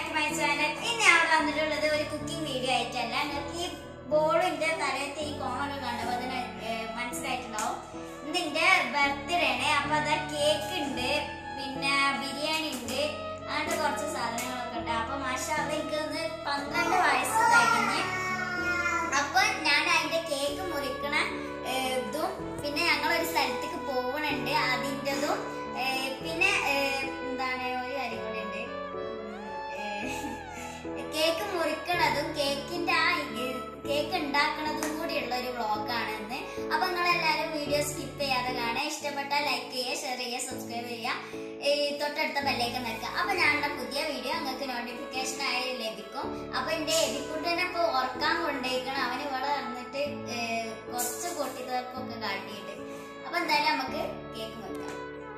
to my channel ഇന്ന് ഞാൻ അവിടെ വന്നിട്ടുള്ളത് ഒരു കുക്കിംഗ് വീഡിയോ ആയിട്ടല്ല നിങ്ങൾക്ക് ഈ ബോളിന്റെ തലയത്തെ ഈ കോണൊക്കെ കണ്ടപ്പോൾ അതിന് ഏർ, മനസ്സിലായിട്ടുണ്ടാവും ഇന്ന് എന്റെ ബർത്ത്ഡേ ആണ് അപ്പൊ അതാ കേക്ക് ഉണ്ട് പിന്നെ ബിരിയാണി ഉണ്ട് അങ്ങനത്തെ കുറച്ച് സാധനങ്ങളൊക്കെ ഉണ്ട് അപ്പൊ മാഷാല്ല എനിക്ക് ഒന്ന് പന്ത്രണ്ട് വയസ്സ് കഴിഞ്ഞ് അപ്പൊ ഞാൻ അതിന്റെ കേക്ക് മുറിക്കണ ഏർ, ഇതും പിന്നെ ഞങ്ങൾ ഒരു സ്ഥലത്തേക്ക് പോകണുണ്ട് അതിൻ്റെതും ഏർ, പിന്നെ ഏർ, എന്താണ് ഒരു കാര്യം കൂടി ഉണ്ട് കേക്ക് മുറിക്കണതും കേക്കിന്റെ ആ ഇത് കേക്ക് ഉണ്ടാക്കണതും കൂടിയുള്ള ഒരു വ്ളോഗാണ് ഇന്ന് അപ്പൊ നിങ്ങൾ എല്ലാവരും വീഡിയോ സ്കിപ്പ് ചെയ്യാതെ കാണാൻ ഇഷ്ടപ്പെട്ടാൽ ലൈക്ക് ചെയ്യുക ഷെയർ ചെയ്യുക സബ്സ്ക്രൈബ് ചെയ്യുക ഈ തൊട്ടടുത്ത ബെല്ലേക്ക് നിൽക്കുക അപ്പൊ ഞാനുള്ള പുതിയ വീഡിയോ നിങ്ങൾക്ക് നോട്ടിഫിക്കേഷൻ ആയി ലഭിക്കും അപ്പൊ എന്റെ എബിക്കുട്ടനെ ഇപ്പൊ ഉറക്കാൻ കൊണ്ടേക്കണം അവൻ ഇവിടെ വന്നിട്ട് ഏർ, കുറച്ച് പൊട്ടിത്തർക്കൊക്കെ കാട്ടിയിട്ട് അപ്പൊ എന്തായാലും നമുക്ക് കേക്ക് മുറിക്കാം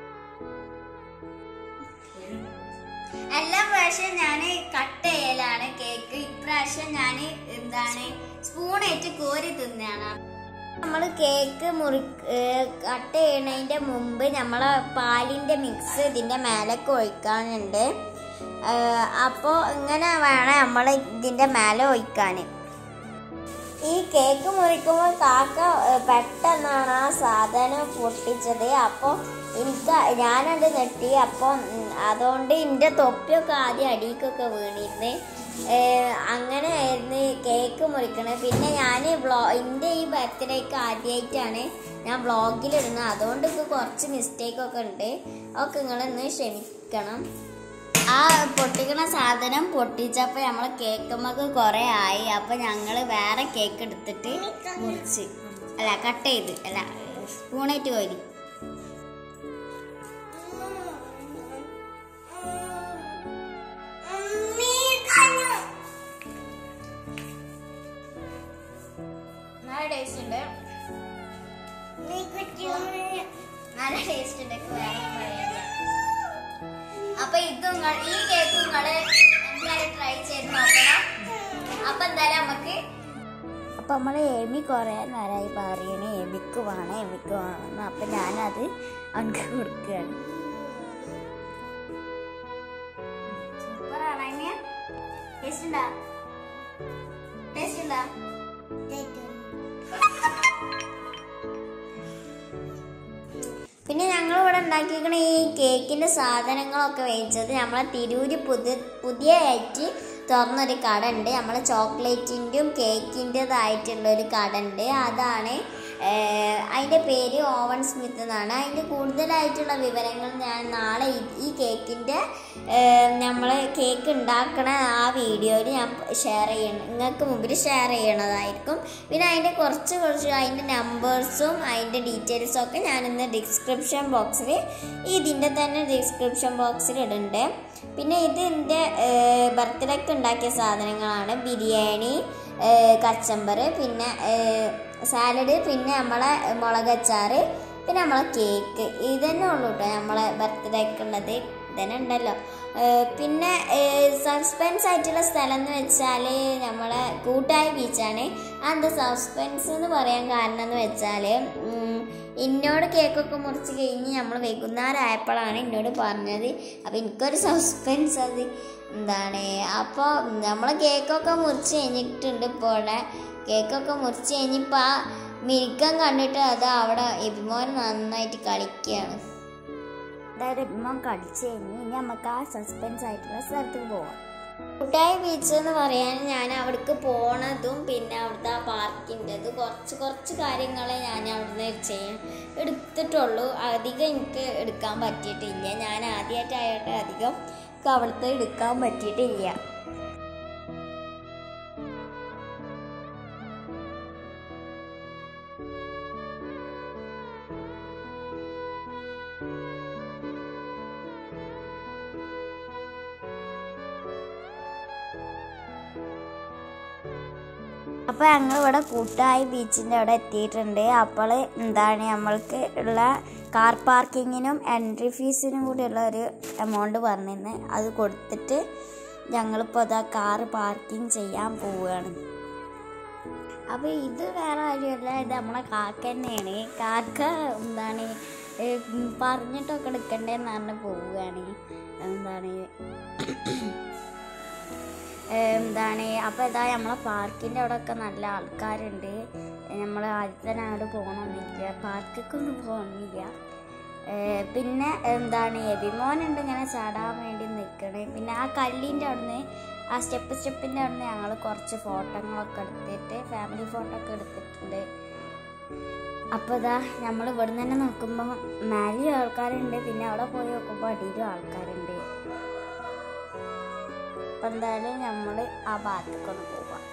എല്ലാ പ്രാവശ്യം ഞാൻ കട്ട് ചെയ്യലാണ് കേക്ക് ഇപ്രാവശ്യം ഞാൻ എന്താണ് സ്പൂണായിട്ട് കോരി തിന്നാണ് നമ്മൾ കേക്ക് മുറി കട്ട് ചെയ്യണതിന്റെ മുമ്പ് നമ്മളെ പാലിന്റെ മിക്സ് ഇതിന്റെ മേലേക്ക് ഒഴിക്കാനുണ്ട് അപ്പോൾ ഇങ്ങനെ വേണം നമ്മൾ ഇതിന്റെ മേലെ ഒഴിക്കാൻ ഈ കേക്ക് മുറിക്കുമ്പോൾ കാക്ക ഏഹ്, പെട്ടെന്നാണ് ആ സാധനം പൊട്ടിച്ചത് അപ്പോൾ എനിക്ക് ഞാനത് നെട്ടി അപ്പം ഉം, അതുകൊണ്ട് എൻ്റെ തൊപ്പിയൊക്കെ ആദ്യം അടിക്കൊക്കെ വീണിരുന്ന് ഏഹ്, അങ്ങനെ ആയിരുന്നു ഈ കേക്ക് മുറിക്കണത് പിന്നെ ഞാൻ വ്ളോ എൻ്റെ ഈ ബർത്ത്ഡേക്ക് ആദ്യമായിട്ടാണ് ഞാൻ വ്ളോഗിലിടുന്നത് അതുകൊണ്ട് ഇപ്പോൾ കുറച്ച് മിസ്റ്റേക്കൊക്കെ ഉണ്ട് ഒക്കെ നിങ്ങളൊന്ന് ക്ഷമിക്കണം ആ പൊട്ടിക്കണ സാധനം പൊട്ടിച്ചപ്പോ നമ്മളെ കേക്കുമ്മക്ക് കൊറേ ആയി അപ്പൊ ഞങ്ങള് വേറെ കേക്ക് എടുത്തിട്ട് മുറിച്ച് അല്ല കട്ട് ചെയ്ത് അല്ല സ്പൂണായിട്ട് കോരി നല്ല ടേസ്റ്റ് ഉണ്ട് നല്ല ടേസ്റ്റ് ഉണ്ട് എനിക്ക് വേറെ പറയാനില്ല അപ്പൊ ഇത് നിങ്ങൾ ഈ കേക്ക് നിങ്ങള് എന്തായാലും ട്രൈ ചെയ്ത് നോക്കണം അപ്പൊ എന്തായാലും നമുക്ക് അപ്പൊ നമ്മള് എമി കുറെ നേരമായി പറയണേ എമിക്ക് വേണം എമിക്ക് വേണം അപ്പൊ ഞാനത് അവനക്ക് കൊടുക്കുകയാണ് സൂപ്പറാണ് എമിയ ടേസ്റ്റ് ഉണ്ടാ ടേസ്റ്റ് ഉണ്ടാ പിന്നെ ഞങ്ങൾ ഇവിടെ ഉണ്ടാക്കിയിരിക്കണ ഈ കേക്കിന്റെ സാധനങ്ങളൊക്കെ വേവിച്ചത് നമ്മളെ തിരൂര് പുതിയ പുതിയതായിട്ട് തുറന്നൊരു കട ഉണ്ട് നമ്മളെ ചോക്ലേറ്റിൻ്റെയും കേക്കിൻ്റെതായിട്ടുള്ള ഒരു കട ഉണ്ട് അതാണ് ഏർ, അതിൻ്റെ പേര് ഓവൻ സ്മിത്ത് എന്നാണ് അതിൻ്റെ കൂടുതലായിട്ടുള്ള വിവരങ്ങൾ ഞാൻ നാളെ ഈ- ഈ കേക്കിൻ്റെ നമ്മൾ കേക്ക് ഉണ്ടാക്കണ ആ വീഡിയോയിൽ ഞാൻ ഷെയർ ചെയ്യണം നിങ്ങൾക്ക് മുമ്പിൽ ഷെയർ ചെയ്യണതായിരിക്കും പിന്നെ അതിൻ്റെ കുറച്ച് കുറച്ച് അതിൻ്റെ നമ്പേഴ്സും അതിൻ്റെ ഡീറ്റെയിൽസും ഒക്കെ ഞാനിന്ന് ഡിസ്ക്രിപ്ഷൻ ബോക്സിൽ ഇതിൻ്റെ തന്നെ ഡിസ്ക്രിപ്ഷൻ ബോക്സിൽ ഇടുന്നുണ്ട് പിന്നെ ഇത് എൻ്റെ ബർത്ത്ഡേക്ക് ഉണ്ടാക്കിയ സാധനങ്ങളാണ് ബിരിയാണി കച്ചമ്പർ പിന്നെ സാലഡ് പിന്നെ നമ്മളെ മുളകച്ചാറ് പിന്നെ നമ്മളെ കേക്ക് ഇതന്നെ ഉള്ളൂ കേട്ടോ നമ്മളെ ബർത്ത്ഡേക്ക് ഉള്ളത് ഇതന്നെ ഉണ്ടല്ലോ ഏഹ് പിന്നെ സസ്പെൻസ് ആയിട്ടുള്ള സ്ഥലം എന്ന് വെച്ചാൽ നമ്മളെ കൂട്ടായ ബീച്ചാണ് അതെന്താ സസ്പെൻസ് എന്ന് പറയാൻ കാരണം എന്ന് വെച്ചാൽ എന്നോട് കേക്കൊക്കെ മുറിച്ച് കഴിഞ്ഞ് നമ്മൾ വൈകുന്നേരം ആയപ്പോഴാണ് എന്നോട് പറഞ്ഞത് അപ്പം എനിക്കൊരു സസ്പെൻസ് അത് എന്താണ് അപ്പോൾ നമ്മൾ കേക്കൊക്കെ മുറിച്ച് കഴിഞ്ഞിട്ടുണ്ട് ഇപ്പോൾ ഇവിടെ കേക്കൊക്കെ മുറിച്ച് കഴിഞ്ഞിപ്പോൾ ആ മിരുക്കം കണ്ടിട്ട് അത് അവിടെ എബിമോൻ നന്നായിട്ട് കളിക്കുകയാണ് അതായത് എബിമോൻ കളിച്ച് കഴിഞ്ഞ് ഇനി നമുക്ക് ആ സസ്പെൻസ് ആയിട്ടുള്ള സ്ഥലത്തേക്ക് പോവാം കൂട്ടായ ബീച്ച് എന്ന് പറയാൻ ഞാൻ അവിടേക്ക് പോണതും പിന്നെ അവിടുത്തെ ആ പാർക്കിൻ്റെത് കുറച്ച് കുറച്ച് കാര്യങ്ങളെ ഞാൻ അവിടുന്ന് ചെയ്യാൻ എടുത്തിട്ടുള്ളൂ അധികം എനിക്ക് എടുക്കാൻ പറ്റിയിട്ടില്ല ഞാൻ ആദ്യമായിട്ടായിട്ട് അധികം എനിക്ക് അവിടുത്തെ എടുക്കാൻ പറ്റിയിട്ടില്ല അപ്പോൾ ഞങ്ങൾ ഇവിടെ കൂട്ടായി ബീച്ചിൻ്റെ അവിടെ എത്തിയിട്ടുണ്ട് അപ്പോൾ എന്താണ് നമ്മൾക്ക് ഉള്ള കാർ പാർക്കിങ്ങിനും എൻട്രി ഫീസിനും കൂടിയുള്ള ഒരു എമൗണ്ട് പറഞ്ഞിരുന്നു അത് കൊടുത്തിട്ട് ഞങ്ങളിപ്പോൾ അതാ കാറ് പാർക്കിംഗ് ചെയ്യാൻ പോവുകയാണ് അപ്പോൾ ഇത് വേറെ ആരുമല്ല ഇത് നമ്മളെ കാക്ക തന്നെയാണ് കാക്ക എന്താണ് ഏ, ഉം, പറഞ്ഞിട്ടൊക്കെ എടുക്കണ്ടേന്ന് പറഞ്ഞ് പോവുകയാണ് എന്താണ് ഏഹ് എന്താണ് അപ്പോൾ ഇതാ നമ്മളെ പാർക്കിൻ്റെ അവിടെയൊക്കെ നല്ല ആൾക്കാരുണ്ട് നമ്മൾ ആദ്യം തന്നെ അങ്ങോട്ട് പോകണമെന്നില്ല പാർക്കൊന്നും പോകണമെന്നില്ല ഏഹ് പിന്നെ എന്താണ് എബിമോനുണ്ട് ഇങ്ങനെ ചാടാൻ വേണ്ടി നിൽക്കണേ പിന്നെ ആ കല്ലിൻ്റെ അവിടുന്ന് ആ സ്റ്റെപ്പ് സ്റ്റെപ്പിൻ്റെ അവിടുന്ന് ഞങ്ങൾ കുറച്ച് ഫോട്ടോകളൊക്കെ എടുത്തിട്ട് ഫാമിലി ഫോട്ടോ ഒക്കെ എടുത്തിട്ടുണ്ട് അപ്പോൾ ഇതാ നമ്മൾ ഇവിടെ തന്നെ നോക്കുമ്പോൾ മേലെയും ആൾക്കാരുണ്ട് പിന്നെ അവിടെ പോയി നോക്കുമ്പോൾ അടിയിലും ആൾക്കാരുണ്ട് അപ്പം എന്തായാലും നമ്മൾ ആ ഭാഗത്തേക്കൊന്ന് പോവാം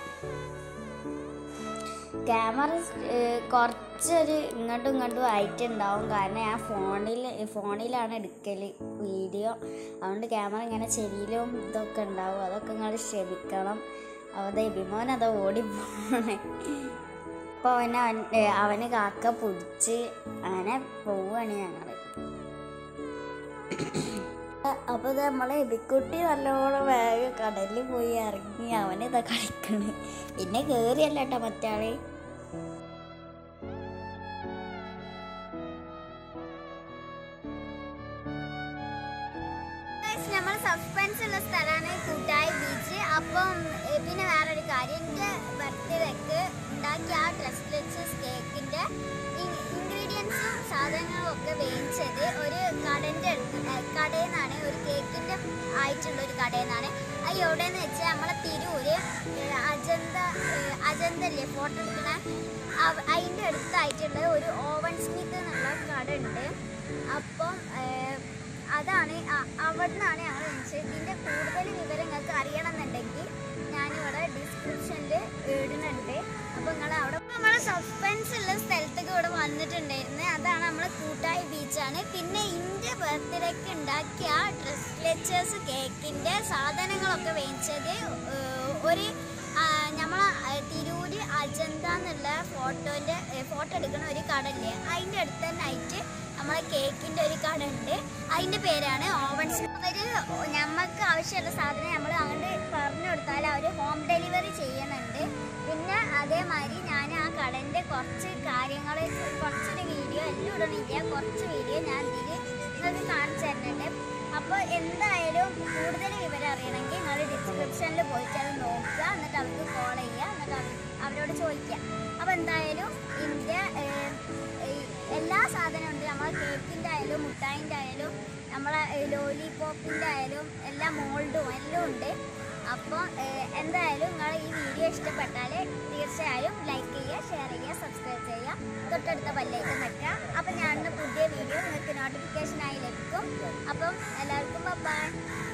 ക്യാമറ കുറച്ചൊരു ഇങ്ങോട്ടും ഇങ്ങോട്ടും ആയിട്ടുണ്ടാവും കാരണം ഞാൻ ഫോണിൽ ഫോണിലാണ് എടുക്കൽ വീഡിയോ അതുകൊണ്ട് ക്യാമറ ഇങ്ങനെ ചെവിയിലും ഇതൊക്കെ ഉണ്ടാവും അതൊക്കെ നിങ്ങൾ ക്ഷമിക്കണം അവതെ എബിമോൻ അത് ഓടി പോണേ അപ്പോൾ അവനെ അവൻ ഏ, അവന് കാക്ക പിടിച്ച് അങ്ങനെ പോവുകയാണ് ഞങ്ങൾ അപ്പോൾ ഇത് നമ്മളെ എബിക്കുട്ടി നല്ലോണം വേഗം കടലിൽ പോയി ഇറങ്ങി അവനിതാ കളിക്കണ് പിന്നെ കയറിയല്ല കേട്ടോ മറ്റാള് നമ്മൾ സസ്പെൻസ് ഉള്ള സ്ഥലമാണ് കൂട്ടായി ബീച്ച് അപ്പം ഏ, പിന്നെ വേറൊരു കാര്യം എൻ്റെ ബർത്ത്ഡേക്ക് ഉണ്ടാക്കിയ ആ ഡ്രസ് കേക്കിൻ്റെ ഇൻഗ്രീഡിയൻസും സാധനങ്ങളും ഒക്കെ വേവിച്ചത് ഒരു കടൻ്റെ കടയിൽ നിന്നാണ് ഒരു കേക്കിൻ്റെ ആയിട്ടുള്ള ഒരു കടയിൽ നിന്നാണ് അത് എവിടെയെന്ന് വെച്ചാൽ നമ്മളെ തിരൂര് ഏ, അജന്ത ഏ, അജന്ത അല്ലേ ഫോട്ടോ എടുക്കണ അവ- അതിൻ്റെ അടുത്തായിട്ടുള്ള ഒരു ഓവൻ സ്മിത്ത് എന്നുള്ള കട ഉണ്ട് അപ്പം ഏ, അതാണ് അ- അവിടുന്നാണ് ഞങ്ങൾ വിളിച്ചത് ഇതിൻ്റെ കൂടുതൽ വിവരം നിങ്ങൾക്ക് അറിയണമെന്നുണ്ടെങ്കിൽ ഞാനിവിടെ ഡിസ്ക്രിപ്ഷനിൽ ഇടുന്നുണ്ട് അപ്പോൾ നിങ്ങൾ അവിടെ നമ്മളെ സസ്പെൻസ് ഉള്ള സ്ഥലത്തേക്ക് ഇവിടെ വന്നിട്ടുണ്ടായിരുന്നു അതാണ് നമ്മളെ കൂട്ടായി ബീച്ചാണ് പിന്നെ ഇൻ്റെ ബർത്ത്ഡേക്ക് ഉണ്ടാക്കിയ ഡ്രസ് ലെച്ചേഴ്സ് കേക്കിൻ്റെ സാധനങ്ങളൊക്കെ വേവിച്ചത് ഏഹ്, ഒരു നമ്മളെ തിരൂര് അജന്ത എന്നുള്ള ഫോട്ടോൻ്റെ ഫോട്ടോ എടുക്കുന്ന ഒരു കടയില്ലേ അതിൻ്റെ അടുത്ത് തന്നെ ആയിട്ട് നമ്മളെ കേക്കിൻ്റെ ഒരു കട ഉണ്ട് അതിൻ്റെ പേരാണ് ഓവൻസ് ഒരു നമുക്ക് ആവശ്യമുള്ള സാധനം നമ്മൾ അങ്ങോട്ട് പറഞ്ഞു കൊടുത്താൽ അവർ ഹോം ഡെലിവറി ചെയ്യുന്നുണ്ട് പിന്നെ അതേമാതിരി ഞാൻ ആ കടൻ്റെ കുറച്ച് കാര്യങ്ങൾ കുറച്ചൊരു വീഡിയോ എല്ലാം ഇടണില്ല കുറച്ച് വീഡിയോ ഞാൻ ഇതിൽ നിങ്ങൾക്ക് കാണിച്ചു തരുന്നുണ്ട് അപ്പോൾ എന്തായാലും കൂടുതൽ വിവരം അറിയണമെങ്കിൽ നിങ്ങൾ ഡിസ്ക്രിപ്ഷനിൽ പോയിട്ട് അത് നോക്കുക എന്നിട്ട് അവർക്ക് കോൾ ചെയ്യുക എന്നിട്ട് അവർ അവരോട് ചോദിക്കുക അപ്പോൾ എന്തായാലും ഇതിൻ്റെ എല്ലാ സാധനവും ഉണ്ട് നമ്മളെ കേക്കിൻ്റെ ആയാലും മുട്ടായിൻ്റെ ആയാലും നമ്മളെ ലോലിപോപ്പിൻ്റെ ആയാലും എല്ലാ മോൾഡും എല്ലാം ഉണ്ട് അപ്പോൾ എന്തായാലും നിങ്ങൾ ഈ വീഡിയോ ഇഷ്ടപ്പെട്ടാൽ തീർച്ചയായും ലൈക്ക് ചെയ്യുക ഷെയർ ചെയ്യുക സബ്സ്ക്രൈബ് ചെയ്യുക തൊട്ടടുത്ത ബെല്ലൈക്കൺ വെക്കുക അപ്പം ഞാനിന്ന് പുതിയ വീഡിയോ നിങ്ങൾക്ക് നോട്ടിഫിക്കേഷനായി ലഭിക്കും അപ്പം എല്ലാവർക്കും ബൈ